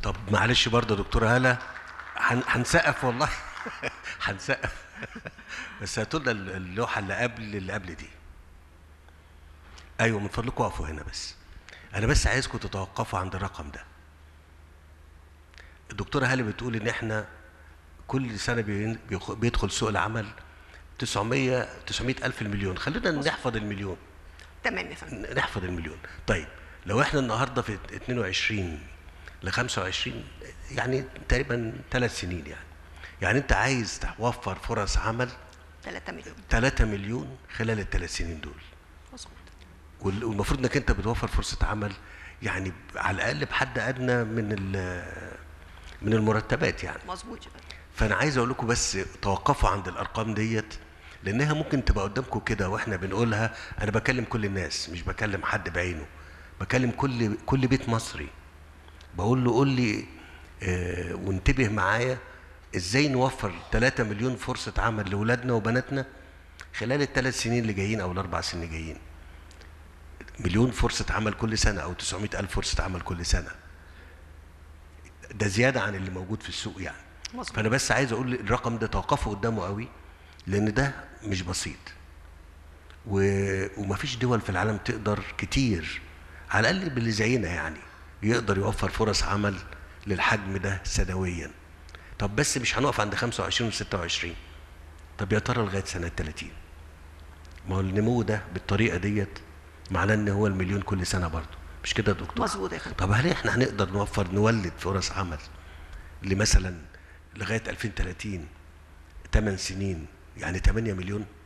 طب معلش برضه يا دكتوره هاله هن- هنسقف والله هنسقف بس هاتوا لنا اللوحه اللي قبل اللي قبل دي ايوه من فضلكم اقفوا هنا بس انا بس عايزكم تتوقفوا عند الرقم ده الدكتوره هاله بتقول ان احنا كل سنه بين- بيخ- بيدخل سوق العمل 900 900 الف المليون خلينا نحفظ المليون تمام يا فندم نحفظ المليون طيب لو احنا النهارده في 22 ل 25 يعني تقريبا ثلاث سنين يعني يعني انت عايز توفر فرص عمل 3 مليون 3 مليون خلال الثلاث سنين دول مظبوط وال- والمفروض انك انت بتوفر فرصه عمل يعني على الاقل بحد ادنى من ال- من المرتبات يعني مظبوط يا فندم فانا عايز اقول لكم بس توقفوا عند الارقام ديت لانها ممكن تبقى قدامكم كده واحنا بنقولها انا بكلم كل الناس مش بكلم حد بعينه بكلم كل كل بيت مصري بقول له قول لي آه وانتبه معايا ازاي نوفر 3 مليون فرصه عمل لاولادنا وبناتنا خلال الثلاث سنين اللي جايين او الاربع سنين اللي جايين مليون فرصه عمل كل سنه او 900 الف فرصه عمل كل سنه ده زياده عن اللي موجود في السوق يعني مظبوط. فانا بس عايز اقول الرقم ده توقفوا قدامه قوي لان ده مش بسيط و... ومفيش دول في العالم تقدر كتير على الاقل باللي زينا يعني يقدر يوفر فرص عمل للحجم ده سنويا طب بس مش هنقف عند 25 و 26 طب يا ترى لغايه سنه 30 ما هو النمو ده بالطريقه ديت معناه ان هو المليون كل سنه برضه مش كده يا دكتور مظبوط يا فندم. طب هل احنا هنقدر نوفر نولد فرص عمل لمثلا لغايه 2030 8 سنين يعني 8 مليون